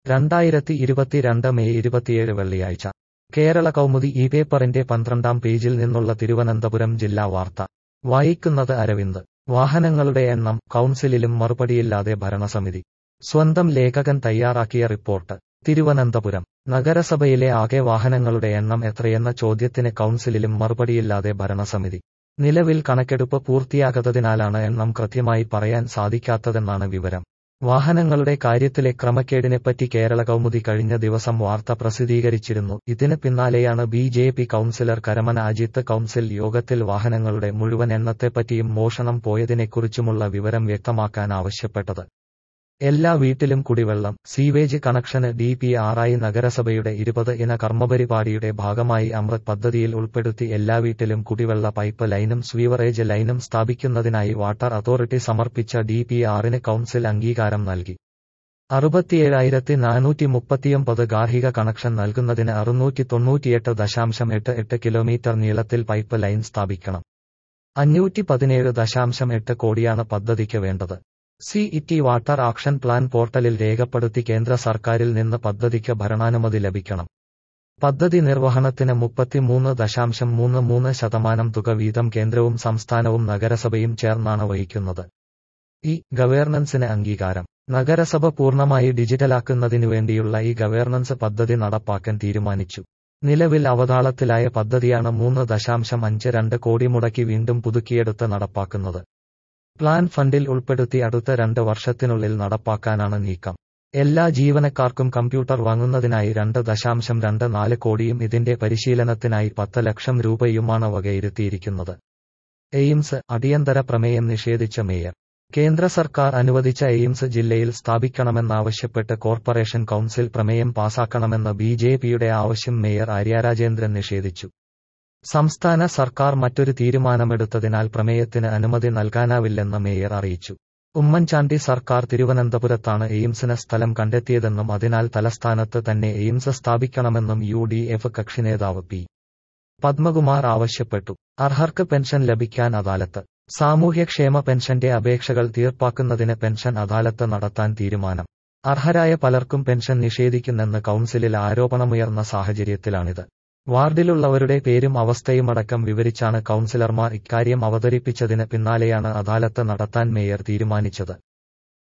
രണ്ടായിരത്തി ഇരുപത്തിരണ്ട് മെയ് ഇരുപത്തിയേഴ് വെള്ളിയാഴ്ച കേരള കൗമുദി ഈ പേപ്പറിന്റെ പന്ത്രണ്ടാം പേജിൽ നിന്നുള്ള തിരുവനന്തപുരം ജില്ലാ വാർത്ത വായിക്കുന്നത് അരവിന്ദ് വാഹനങ്ങളുടെ എണ്ണം കൗൺസിലിലും മറുപടിയില്ലാതെ ഭരണസമിതി സ്വന്തം ലേഖകൻ തയ്യാറാക്കിയ റിപ്പോർട്ട് തിരുവനന്തപുരം നഗരസഭയിലെ ആകെ വാഹനങ്ങളുടെ എണ്ണം എത്രയെന്ന ചോദ്യത്തിന് കൗൺസിലിലും മറുപടിയില്ലാതെ ഭരണസമിതി നിലവിൽ കണക്കെടുപ്പ് പൂർത്തിയാകാത്തതിനാലാണ് എണ്ണം കൃത്യമായി പറയാൻ സാധിക്കാത്തതെന്നാണ് വിവരം വാഹനങ്ങളുടെ കാര്യത്തിലെ ക്രമക്കേടിനെപ്പറ്റി കേരള കൗമുദി കഴിഞ്ഞ ദിവസം വാർത്ത പ്രസിദ്ധീകരിച്ചിരുന്നു ഇതിന് പിന്നാലെയാണ് B J P councillor Karamana Ajith council യോഗത്തിൽ വാഹനങ്ങളുടെ മുഴുവൻ എണ്ണത്തെപ്പറ്റിയും മോഷണം പോയതിനെക്കുറിച്ചുമുള്ള വിവരം വ്യക്തമാക്കാൻ ആവശ്യപ്പെട്ടത് എല്ലാ വീട്ടിലും കുടിവെള്ളം സീവേജ് കണക്ഷന് ഡി പി ആറായി നഗരസഭയുടെ ഇരുപത് ഇന കർമ്മപരിപാടിയുടെ ഭാഗമായി അമൃത് പദ്ധതിയിൽ ഉൾപ്പെടുത്തി എല്ലാ വീട്ടിലും കുടിവെള്ള പൈപ്പ് ലൈനും സ്വീവറേജ് ലൈനും സ്ഥാപിക്കുന്നതിനായി വാട്ടർ അതോറിറ്റി സമർപ്പിച്ച ഡി പി ആറിന് കൌൺസിൽ അംഗീകാരം നൽകി അറുപത്തിയേഴായിരത്തി നാനൂറ്റി മുപ്പത്തിയൊമ്പത് ഗാർഹിക കണക്ഷൻ നൽകുന്നതിന് അറുന്നൂറ്റി തൊണ്ണൂറ്റിയെട്ട് ദശാംശം എട്ട് എട്ട് കിലോമീറ്റർ നീളത്തിൽ പൈപ്പ് ലൈൻ സ്ഥാപിക്കണം അഞ്ഞൂറ്റി പതിനേഴ് ദശാംശം എട്ട് കോടിയാണ് പദ്ധതിക്ക് വേണ്ടത് സി ഇറ്റി വാട്ടർ ആക്ഷൻ പ്ലാൻ പോർട്ടലിൽ രേഖപ്പെടുത്തി കേന്ദ്ര സർക്കാരിൽ നിന്ന് പദ്ധതിക്ക് ഭരണാനുമതി ലഭിക്കണം പദ്ധതി നിർവഹണത്തിന് മുപ്പത്തിമൂന്ന് ദശാംശം മൂന്ന് മൂന്ന് ശതമാനം തുക വീതം കേന്ദ്രവും സംസ്ഥാനവും നഗരസഭയും ചേർന്നാണ് വഹിക്കുന്നത് ഈ ഗവേർണൻസിന് അംഗീകാരം നഗരസഭ പൂർണ്ണമായി ഡിജിറ്റലാക്കുന്നതിനുവേണ്ടിയുള്ള ഈ ഗവേർണൻസ് പദ്ധതി നടപ്പാക്കാൻ തീരുമാനിച്ചു നിലവിൽ അവതാളത്തിലായ പദ്ധതിയാണ് മൂന്ന് ദശാംശം അഞ്ച് രണ്ട് കോടി മുടക്കി വീണ്ടും പുതുക്കിയെടുത്ത് നടപ്പാക്കുന്നത് പ്ലാൻ ഫണ്ടിൽ ഉൾപ്പെടുത്തി അടുത്ത രണ്ട് വർഷത്തിനുള്ളിൽ നടപ്പാക്കാനാണ് നീക്കം എല്ലാ ജീവനക്കാർക്കും കമ്പ്യൂട്ടർ വാങ്ങുന്നതിനായി രണ്ട് ദശാംശം രണ്ട് നാല് കോടിയും ഇതിന്റെ പരിശീലനത്തിനായി പത്ത് ലക്ഷം രൂപയുമാണ് വകയിരുത്തിയിരിക്കുന്നത് എയിംസ് അടിയന്തര പ്രമേയം നിഷേധിച്ച മേയർ കേന്ദ്ര സർക്കാർ അനുവദിച്ച എയിംസ് ജില്ലയിൽ സ്ഥാപിക്കണമെന്നാവശ്യപ്പെട്ട് കോർപ്പറേഷൻ കൌൺസിൽ പ്രമേയം പാസാക്കണമെന്ന ബി ജെ പിയുടെ ആവശ്യം മേയർ ആര്യാരാജേന്ദ്രൻ നിഷേധിച്ചു സംസ്ഥാന സർക്കാർ മറ്റൊരു തീരുമാനമെടുത്തതിനാൽ പ്രമേയത്തിന് അനുമതി നൽകാനാവില്ലെന്ന് മേയർ അറിയിച്ചു ഉമ്മൻചാണ്ടി സർക്കാർ തിരുവനന്തപുരത്താണ് എയിംസിന് സ്ഥലം കണ്ടെത്തിയതെന്നും അതിനാൽ തലസ്ഥാനത്ത് തന്നെ എയിംസ് സ്ഥാപിക്കണമെന്നും യു ഡി എഫ് കക്ഷിനേതാവ് പി പത്മകുമാർ ആവശ്യപ്പെട്ടു അർഹർക്ക് പെൻഷൻ ലഭിക്കാൻ അദാലത്ത് സാമൂഹ്യക്ഷേമ പെൻഷന്റെ അപേക്ഷകൾ തീർപ്പാക്കുന്നതിന് പെൻഷൻ അദാലത്ത് നടത്താൻ തീരുമാനം അർഹരായ പലർക്കും പെൻഷൻ നിഷേധിക്കുന്നെന്ന് കൌൺസിലിൽ ആരോപണമുയർന്ന സാഹചര്യത്തിലാണിത് വാർഡിലുള്ളവരുടെ പേരും അവസ്ഥയുമടക്കം വിവരിച്ചാണ് കൌൺസിലർമാർ ഇക്കാര്യം അവതരിപ്പിച്ചതിന് പിന്നാലെയാണ് അദാലത്ത് നടത്താൻ മേയർ തീരുമാനിച്ചത്